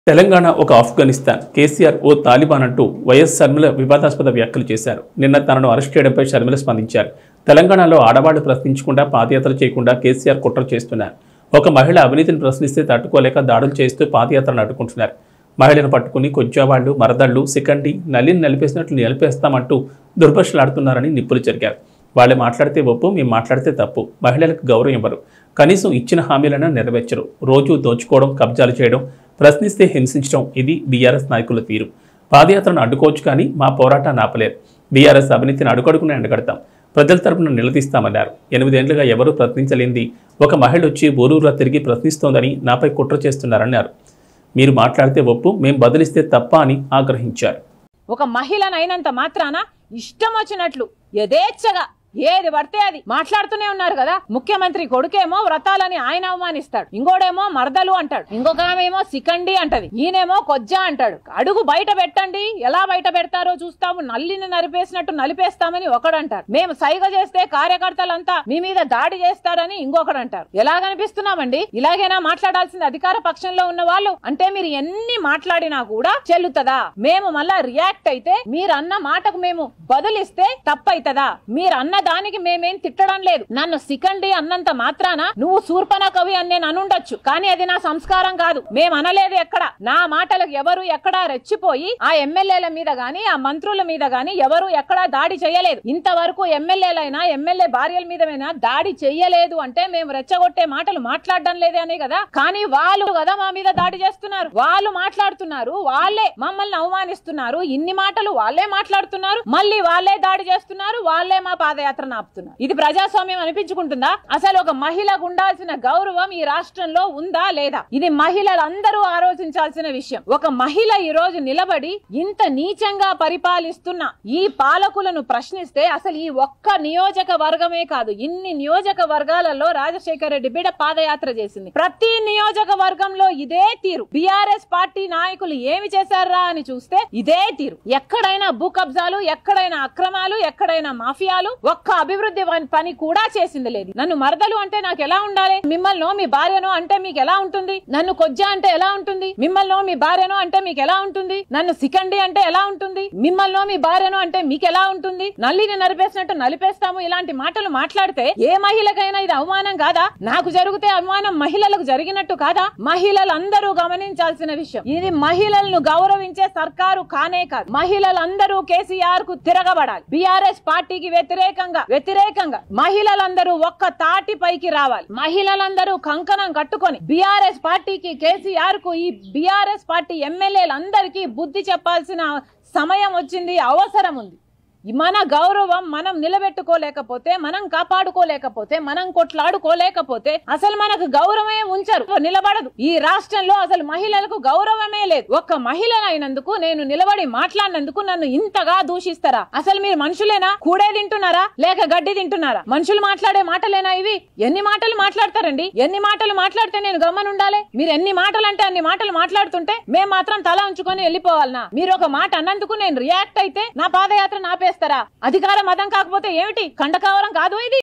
తెలంగాణ ఒక ఆఫ్ఘనిస్తాన్ కేసీఆర్ ఓ తాలిబాన్ అంటూ వైఎస్ షర్మిల వివాదాస్పద వ్యాఖ్యలు చేశారు నిన్న తనను అరెస్ట్ చేయడంపై షర్మిల స్పందించారు తెలంగాణలో ఆడవాళ్లు ప్రశ్నించకుండా పాదయాత్ర చేయకుండా కేసీఆర్ కుట్ర చేస్తున్నారు ఒక మహిళ అవినీతిని ప్రశ్నిస్తే తట్టుకోలేక దాడులు చేస్తూ పాదయాత్రను అడ్డుకుంటున్నారు మహిళను పట్టుకుని కొచ్చేవాళ్లు మరదళ్లు సికండి నల్లిని నలిపేసినట్లు నిలిపేస్తామంటూ దుర్భషలాడుతున్నారని నిప్పులు జరిగారు వాళ్ళే మాట్లాడితే ఒప్పు మేము మాట్లాడితే తప్పు మహిళలకు గౌరవం ఇవ్వరు కనీసం ఇచ్చిన హామీలను నెరవేర్చరు రోజు దోచుకోవడం కబ్జాలు చేయడం ప్రశ్నిస్తే హింసించడం ఇది బీఆర్ఎస్ నాయకుల తీరు పాదయాత్రను అడ్డుకోవచ్చు కానీ మా పోరాటాన్ని ఆపలేరు బీఆర్ఎస్ అవినీతిని అడుగడుకునే ఎండగడతాం ప్రజల తరపున నిలదీస్తామన్నారు ఎనిమిదేండ్లుగా ఎవరూ ప్రశ్నించలేంది ఒక మహిళ వచ్చి ఊరూరా తిరిగి ప్రశ్నిస్తోందని నాపై కుట్ర చేస్తున్నారన్నారు మీరు మాట్లాడితే ఒప్పు మేం బదిలిస్తే తప్ప అని ఆగ్రహించారు ఒక మహిళనైనంత మాత్రాన ఇష్టం వచ్చినట్లు యథేచ్ఛగా ఏది పడితే అది మాట్లాడుతూనే ఉన్నారు కదా ముఖ్యమంత్రి కొడుకేమో వ్రతాలని ఆయన అవమానిస్తాడు ఇంకోడేమో మరదలు అంటాడు ఇంకొక ఆమెమో సికండి అంటది ఈయనేమో కొజ్జా అంటాడు అడుగు బయట పెట్టండి ఎలా బయట పెడతారో చూస్తాము నల్లిని నరిపేసినట్టు నలిపేస్తామని ఒకడు అంటారు మేము సైగ చేస్తే కార్యకర్తలంతా మీ మీద దాడి చేస్తారని ఇంకొకడు అంటారు ఎలా కనిపిస్తున్నామండి ఇలాగైనా మాట్లాడాల్సింది అధికార పక్షంలో ఉన్న వాళ్ళు అంటే మీరు ఎన్ని మాట్లాడినా కూడా చెల్లుతుందా మేము మళ్ళా రియాక్ట్ అయితే మీరు అన్న మాటకు మేము బదులిస్తే తప్పైతదా మీరు అన్న దానికి మేమేం తిట్టడం లేదు నన్ను సికండి అన్నంత మాత్రాన నువ్వు శూర్పణ కవి అని నేను అనుండొచ్చు కానీ అది నా సంస్కారం కాదు మేము అనలేదు ఎక్కడ నా మాటలకు ఎవరు ఎక్కడా రెచ్చిపోయి ఆ ఎమ్మెల్యేల మీద గాని ఆ మంత్రుల మీద గాని ఎవరు ఎక్కడా దాడి చేయలేదు ఇంతవరకు ఎమ్మెల్యేలైనా ఎమ్మెల్యే భార్యల మీదమైనా దాడి చెయ్యలేదు అంటే మేము రెచ్చగొట్టే మాటలు మాట్లాడడం లేదే అనే కదా కానీ వాళ్ళు కదా మా మీద దాడి చేస్తున్నారు వాళ్ళు మాట్లాడుతున్నారు వాళ్ళే మమ్మల్ని అవమానిస్తున్నారు ఇన్ని మాటలు వాళ్ళే మాట్లాడుతున్నారు మళ్ళీ వాళ్ళే దాడి చేస్తున్నారు వాళ్ళే మా పాదయాత్ర ఆపుతున్నారు ఇది ప్రజాస్వామ్యం అనిపించుకుంటుందా అసలు ఒక మహిళకు ఉండాల్సిన గౌరవం ఈ రాష్ట్రంలో ఉందా లేదా ఇది మహిళలందరూ ఆలోచించాల్సిన విషయం ఒక మహిళ ఈ రోజు నిలబడి ఇంత నీచంగా పరిపాలిస్తున్న ఈ పాలకులను ప్రశ్నిస్తే అసలు ఈ ఒక్క నియోజకవర్గమే కాదు ఇన్ని నియోజకవర్గాలలో రాజశేఖర రెడ్డి బిడ పాదయాత్ర చేసింది ప్రతి నియోజకవర్గంలో ఇదే తీరు బీఆర్ఎస్ పార్టీ నాయకులు ఏమి చేశారా అని చూస్తే ఇదే తీరు ఎక్కడైనా భూ కబ్జాలు ఎక్కడైనా అక్రమాలు ఎక్కడైనా మాఫియాలు ఒక్క అభివృద్ధి వన్- పని కూడా చేసింది లేదు నన్ను మరదలు అంటే నాకు ఎలా ఉండాలి మిమ్మల్ని మీ భార్యను అంటే మీకు ఎలా ఉంటుంది నన్ను కొజ్జా అంటే ఎలా ఉంటుంది మిమ్మల్ని మీ భార్యను అంటే మీకు ఎలా ఉంటుంది నన్ను సికండి అంటే ఎలా ఉంటుంది మిమ్మల్ని మీ భార్యను అంటే మీకు ఎలా ఉంటుంది నల్లిని నరిపేసినట్టు నలిపేస్తాము ఇలాంటి మాటలు మాట్లాడితే ఏ మహిళకైనా ఇది అవమానం కాదా నాకు జరిగితే అవమానం మహిళలకు జరిగినట్టు కాదా మహిళలందరూ గమనించాల్సిన విషయం ఇది మహిళలను గౌరవించే సర్కారు కానే కాదు మహిళలందరూ కేసీఆర్ కు తిరగబడాలి బీఆర్ఎస్ పార్టీకి వ్యతిరేకంగా వ్యతిరేకంగా మహిళలందరూ ఒక్క తాటి పైకి రావాలి మహిళలందరూ కంకణం కట్టుకొని బీఆర్ఎస్ పార్టీకి కేసీఆర్ కు ఈ బీఆర్ఎస్ పార్టీ ఎమ్మెల్యేలందరికీ బుద్ధి చెప్పాల్సిన సమయం వచ్చింది అవసరం ఉంది మన గౌరవం మనం నిలబెట్టుకోలేకపోతే మనం కాపాడుకోలేకపోతే మనం కొట్లాడుకోలేకపోతే అసలు మనకు గౌరవమే ఉంచరు నిలబడదు ఈ రాష్ట్రంలో అసలు మహిళలకు గౌరవమే లేదు ఒక్క మహిళ అయినందుకు నేను నిలబడి మాట్లాడినందుకు నన్ను ఇంతగా దూషిస్తారా అసలు మీరు మనుషులేనా కూడే తింటున్నారా లేక గడ్డి తింటున్నారా మనుషులు మాట్లాడే మాటలేనా ఇవి ఎన్ని మాటలు మాట్లాడతారండి ఎన్ని మాటలు మాట్లాడితే నేను గమ్మనుండాలి మీరు ఎన్ని మాటలు అంటే అన్ని మాటలు మాట్లాడుతుంటే మేము మాత్రం తల ఉంచుకొని వెళ్ళిపోవాలనా మీరు ఒక మాట అన్నందుకు నేను రియాక్ట్ అయితే నా పాదయాత్ర నాపేస్తారా అధికార మతం కాకపోతే ఏమిటి ఖండకావరం కాదు ఇది